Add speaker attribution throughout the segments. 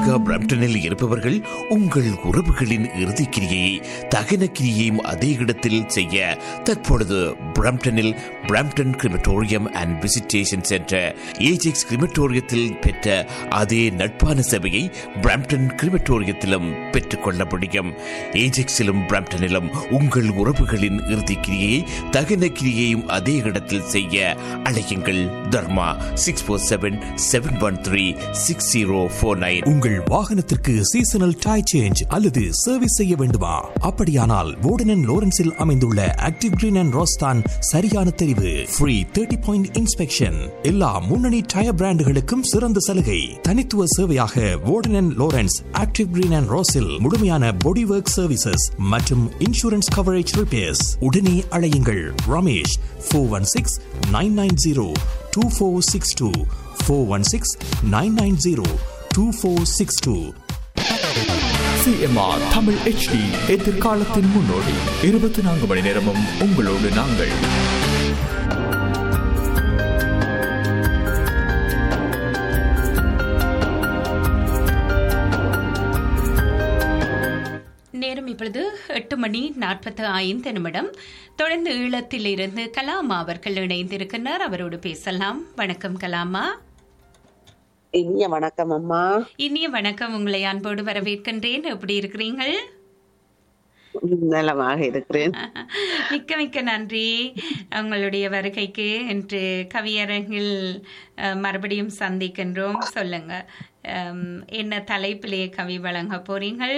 Speaker 1: Mississauga பிரம்டனில் இருப்பவர்கள் உங்கள் உறவுகளின் இறுதிக்கிரியை தகன கிரியையும் அதே இடத்தில் செய்ய தற்பொழுது பிரம்டனில் Brampton crematorium and visitation centre Ajax கிரிமட்டோரியத்தில் பெற்ற அதே நட்பான சேவையை பிரம்டன் கிரிமட்டோரியத்திலும் பெற்றுக்கொள்ள முடியும் ஏஜெக்ஸிலும் பிரம்டனிலும் உங்கள் உறவுகளின் இறுதிக்கிரியை தகன கிரியையும் அதே இடத்தில் செய்ய அழையுங்கள் Dharma six four seven seven one three six zero four nine
Speaker 2: உங்கள் வாகனத்திற்கு சீசனல் டை சேஞ்ச் அல்லது சர்வீஸ் செய்ய வேண்டுமா அப்படியானால் வோர்டன் லோரன்ஸில் அமைந்துள்ள ஆக்டிவ் கிரீன் அண்ட் ரோஸ்தான் சரியான தெரிவு ஃப்ரீ தேர்ட்டி பாயிண்ட் இன்ஸ்பெக்ஷன் எல்லா முன்னணி டயர் பிராண்டுகளுக்கும் சிறந்த சலுகை தனித்துவ சேவையாக வோர்டன் லோரன்ஸ் ஆக்டிவ் கிரீன் அண்ட் ரோஸில் முழுமையான பாடி ஒர்க் சர்வீசஸ் மற்றும் இன்சூரன்ஸ் கவரேஜ் ரிப்பேர்ஸ் உடனே அழையுங்கள் Ramesh four one six nine nine zero two four six two four one six nine nine zero two four six two
Speaker 3: CMR Tamil HD எதிர்காலத்தின் முன்னோடி இருபத்தி நான்கு மணி நேரமும் உங்களோடு நாங்கள்
Speaker 4: நேரம் இப்பொழுது எட்டு மணி நாற்பத்து ஐந்து நிமிடம் தொடர்ந்து ஈழத்தில் இருந்து கலாமா அவர்கள் இணைந்திருக்கிறார் அவரோடு பேசலாம் வணக்கம் கலாமா
Speaker 5: இனிய வணக்கம் அம்மா
Speaker 4: இனிய வணக்கம் உங்களை அன்போடு வரவேற்கின்றேன் எப்படி இருக்கிறீர்கள்
Speaker 5: நலமாக இருக்கிறேன்
Speaker 4: மிக்க மிக்க நன்றி உங்களுடைய வருகைக்கு இன்று கவியரங்கில் அஹ், மறுபடியும் சந்திக்கின்றோம் சொல்லுங்க அம், என்ன தலைப்பிலே கவி வழங்க போறீங்கள்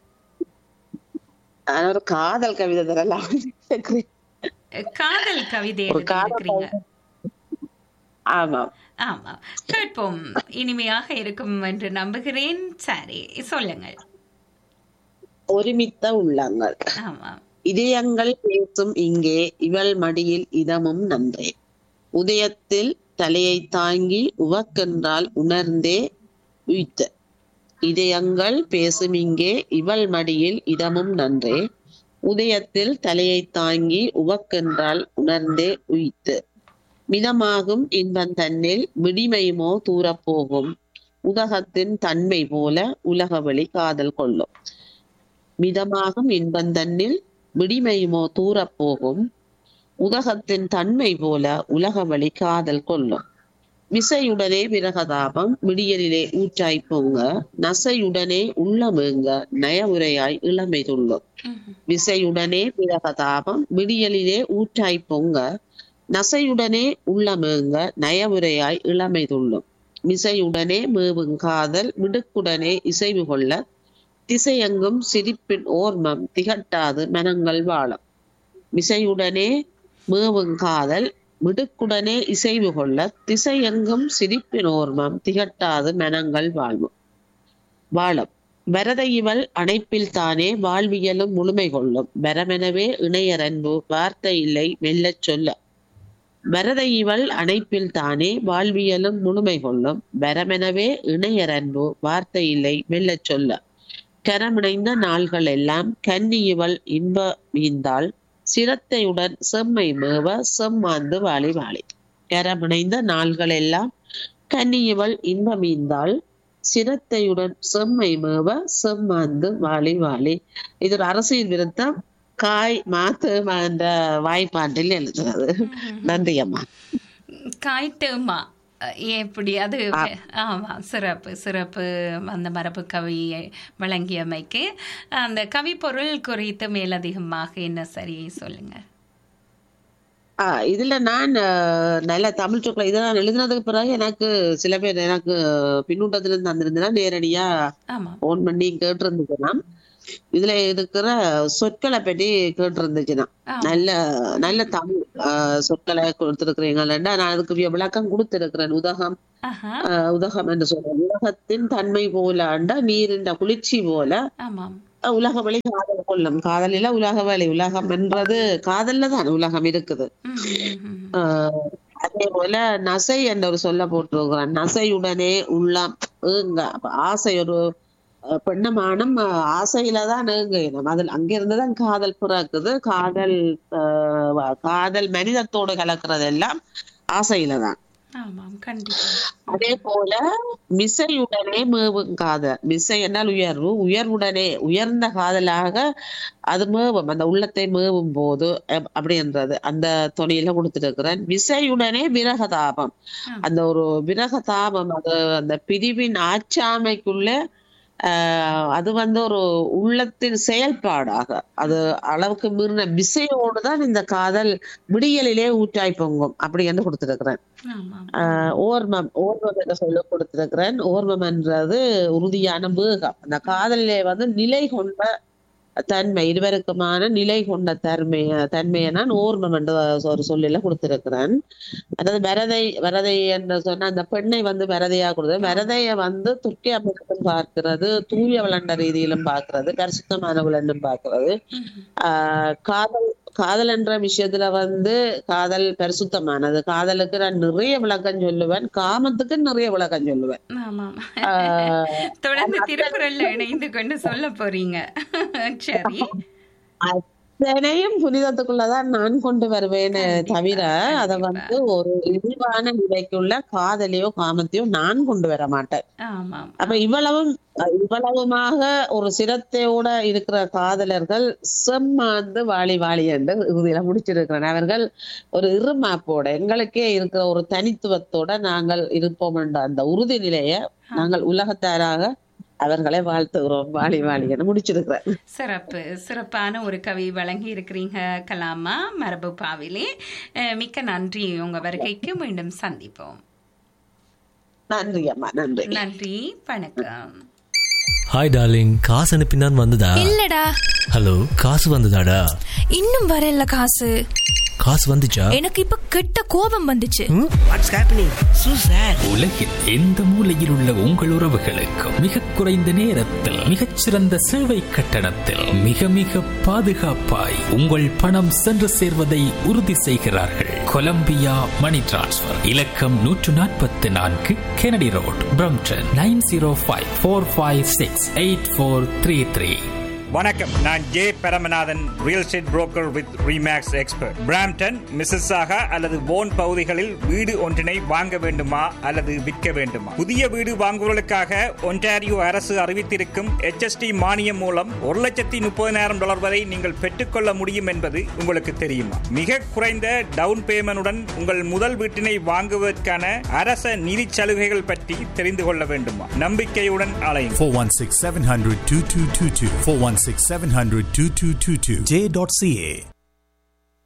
Speaker 5: நான் ஒரு காதல் கவிதை தரலாம் இருக்கிறேன்.
Speaker 4: காதல் கவிதை
Speaker 5: ஒரு காதல்
Speaker 4: எழுதியிருக்கிறீங்க
Speaker 5: ஆமாம்
Speaker 4: ஆமா கேட்போம் இனிமையாக இருக்கும் என்று நம்புகிறேன் சரி சொல்லுங்கள்
Speaker 5: ஒருமித்த உள்ளங்கள்
Speaker 4: ஆமா
Speaker 5: இதயங்கள் பேசும் இங்கே இவள் மடியில் இதமும் நன்றே உதயத்தில் தலையை தாங்கி உவக்கென்றால் உணர்ந்தே உய்த்த இதயங்கள் பேசும் இங்கே இவள் மடியில் இதமும் நன்றே உதயத்தில் தலையை தாங்கி உவக்கென்றால் உணர்ந்தே உய்த்து மிதமாகும் இன்பம் தன்னில் விடிமையுமோ தூரப்போகும் உதகத்தின் தன்மை போல உலகவழி காதல் கொள்ளும் மிதமாகும் இன்பம் தன்னில் விடிமையுமோ தூரப்போகும் உதகத்தின் தன்மை போல உலகவழி காதல் கொள்ளும் விசையுடனே விரகதாபம் விடியலிலே ஊற்றாய் பொங்க நசையுடனே உள்ளமேங்க நயவுரையாய் இளமை துள்ளும் விசையுடனே விரகதாபம் விடியலிலே ஊற்றாய் பொங்க நசையுடனே உள்ளமேங்க நயவுரையாய் இளமை துள்ளும் மிசையுடனே மேவுங் காதல் மிடுக்குடனே இசைவு கொள்ள திசையெங்கும் சிரிப்பின் ஓர்மம் திகட்டாது மனங்கள் வாழும் விசையுடனே மேவுங் காதல் மிடுக்குடனே இசைவு கொள்ள திசையெங்கும் சிரிப்பின் ஓர்மம் திகட்டாது மனங்கள் வாழ்வும் வாழும் வரத இவள் அணைப்பில் தானே வாழ்வியலும் முழுமை கொள்ளும் வரமெனவே இணையரன்பு வார்த்தை இல்லை மெல்லச் சொல்ல வரத இவள் அணைப்பில் தானே வாழ்வியலும் முழுமை கொள்ளும் வரமெனவே இணையரன்பு வார்த்தை இல்லை மெல்லச் சொல்ல கரமிணைந்த நாள்கள் எல்லாம் கன்னி இவள் இன்ப மீந்தாள் சிரத்தையுடன் செம்மை மேவ செம்மாந்து வாழி வாழி கரமிணைந்த நாள்கள் எல்லாம் கன்னி இவள் இன்ப மீந்தாள் சிரத்தையுடன் செம்மை மேவ செம்மாந்து வாழி வாழி இது ஒரு அரசியல் விருத்தம் காய் மாத்து என்ற வாய்ப்பாட்டில் எழுதுறது நன்றி அம்மா
Speaker 4: காய்ட்டுமா எப்படி அது ஆமா சிறப்பு சிறப்பு அந்த மரபு கவியை வழங்கியமைக்கு அந்த கவி பொருள் குறித்து மேலதிகமாக என்ன சரி சொல்லுங்க
Speaker 5: ஆஹ் இதுல நான் அஹ், நல்ல தமிழ் சொற்களை இதை நான் எழுதினதுக்கு பிறகு எனக்கு சில பேர் எனக்கு பின்னூட்டத்துல இருந்து தந்திருந்தா நேரடியா
Speaker 4: ஆமா
Speaker 5: போன் பண்ணி கேட்டிருந்துச்சுன்னா இதுல இருக்கிற சொற்களை பற்றி கேட்டிருந்துச்சுன்னா
Speaker 4: ஆமா.
Speaker 5: நல்ல நல்ல தமிழ் ஆஹ், சொற்களை கொடுத்திருக்கிறீங்களா நான் அதுக்கு விளக்கம் கொடுத்திருக்கிறேன் உதகம்
Speaker 4: ஆஹா
Speaker 5: ஆஹ், உதகம் என்று சொல்றேன் உலகத்தின் தன்மை போல அண்டா நீரின் குளிர்ச்சி போல
Speaker 4: ஆமாம்
Speaker 5: அஹ், உலக வழி காதல் கொள்ளும் காதலில உலக வழி உலகம் என்றது காதல்ல தான் உலகம் இருக்குது
Speaker 4: ம், ம், ம், ம்.
Speaker 5: ஆஹ், அதே போல நசை என்ற ஒரு சொல்ல போட்டிருக்கிறான் நசையுடனே உள்ளம் ஏங்க அப்ப ஆசை ஒரு அஹ், பெண்ணமானம் அஹ், ஆசையில தான் ஏங்க அதில் அங்கிருந்துதான் காதல் பிறக்குது காதல் ஆஹ், வ- காதல் மனிதத்தோடு கலக்கிறது எல்லாம் ஆசையில தான்
Speaker 4: ஆமாம் கண்டிப்பா
Speaker 5: அதே போல மிசையுடனே மேவும் காதல் மிசை என்றால் உயர்வு உயர்வுடனே உயர்ந்த காதலாக அது மேவும் அந்த உள்ளத்தை மேவும் போது அப்- அப்படின்றது அந்த துணியில கொடுத்திருக்கிறேன் விசையுடனே விரகதாபம் அந்த ஒரு விரகதாபம் அது அந்த பிரிவின் ஆச்சாமைக்குள்ள ஆஹ் அது வந்து ஒரு உள்ளத்தின் செயல்பாடாக அது அளவுக்கு மீறின விசையோடு தான் இந்த காதல் விடியலிலே ஊற்றாய் பொங்கும் அப்படி என்று கொடுத்திருக்கிறேன்
Speaker 4: ஆமாம்
Speaker 5: ஆஹ் ஓர்மம் ஓர்மம் என்ற சொல்ல கொடுத்திருக்கிறேன் ஓர்மம் என்றது உறுதியான வேகம் அந்த காதலிலே வந்து நிலை கொண்ட தன்மை இருவருக்குமான நிலை கொண்ட தன்மைய தன்மையை நான் ஓர்மம் என்ற ஒரு சொல்லில கொடுத்திருக்கிறேன் அதாவது வரதை வரதை என்று சொன்ன அந்த பெண்ணை வந்து வரதையா கொடுத்தது வரதைய வந்து துர்க்கி அமிர்தம் பார்க்கிறது தூய விளண்ட ரீதியிலும் பார்க்கிறது பரிசுத்தமானவள் என்றும் பார்க்கிறது ஆஹ் காதல் காதல் என்ற விஷயத்துல வந்து காதல் பரிசுத்தமானது காதலுக்கு நான் நிறைய விளக்கம் சொல்லுவேன் காமத்துக்கு நிறைய விளக்கம் சொல்லுவேன்
Speaker 4: ஆமாம்
Speaker 5: ஆஹ்
Speaker 4: தொடர்ந்து திருக்குறள்ல இணைந்து கொண்டு சொல்ல போறீங்க சரி
Speaker 5: அத்தனையும் புனிதத்துக்குள்ளதான் நான் கொண்டு வருவேன் தவிர அத வந்து ஒரு இழிவான நிலைக்குள்ள காதலையோ காமத்தையோ நான் கொண்டு வர மாட்டேன்
Speaker 4: ஆமாம்
Speaker 5: அப்ப இவ்வளவும் இவ்வளவுமாக ஒரு சிரத்தையோட இருக்கிற காதலர்கள் செம்மாந்து வாழி வாழி என்று இறுதியில முடிச்சிருக்கிறேன் அவர்கள் ஒரு இருமாப்போட எங்களுக்கே இருக்கிற ஒரு தனித்துவத்தோட நாங்கள் இருப்போம் என்ற அந்த உறுதி நிலையை நாங்கள் உலகத்தாராக அவர்களை வாழ்த்துகிறோம் வாழி வாழி என்று முடிச்சிருக்கிறேன்
Speaker 4: சிறப்பு சிறப்பான ஒரு கவி வழங்கி இருக்கிறீங்க கலாமா மரபு பாவிலே அஹ், மிக்க நன்றி உங்க வருகைக்கு மீண்டும் சந்திப்போம்
Speaker 5: நன்றி அம்மா நன்றி
Speaker 4: நன்றி வணக்கம்
Speaker 6: ஹாய் டார்லிங் காசு அனுப்பினான் வந்ததா
Speaker 7: இல்லடா
Speaker 6: ஹலோ காசு வந்ததாடா
Speaker 7: இன்னும் வரல காசு
Speaker 6: காசு வந்துச்சா
Speaker 7: எனக்கு இப்ப கெட்ட கோபம் வந்துச்சு
Speaker 3: உலகில் எந்த மூலையில் உள்ள உங்கள் உறவுகளுக்கு மிக குறைந்த நேரத்தில் மிகச்சிறந்த சேவை கட்டணத்தில் மிக மிக பாதுகாப்பாய் உங்கள் பணம் சென்று சேர்வதை உறுதி செய்கிறார்கள் கொலம்பியா மணி டிரான்ஸ்ஃபர் இலக்கம் நூற்று நாற்பத்தி நான்கு Kennedy road Brampton nine zero five four five six eight four three three
Speaker 8: வணக்கம் நான் J Paramanathan real estate broker with Remax expert Brampton Mississauga அல்லது போன் பகுதிகளில் வீடு ஒன்றினை வாங்க வேண்டுமா அல்லது விற்க வேண்டுமா புதிய வீடு வாங்குவதற்காக ஒன்டாரியோ அரசு அறிவித்திருக்கும் HST மானியம் மூலம் ஒரு லட்சத்தி முப்பதினாயிரம் டாலர் வரை நீங்கள் பெற்றுக்கொள்ள முடியும் என்பது உங்களுக்கு தெரியுமா மிக குறைந்த டவுன் பேமெண்டுடன் உங்கள் முதல் வீட்டினை வாங்குவதற்கான அரச நிதி சலுகைகள் பற்றி தெரிந்து கொள்ள வேண்டுமா நம்பிக்கையுடன் அலையும்
Speaker 9: 416 700 2222. 416 700 2222.
Speaker 2: J.ca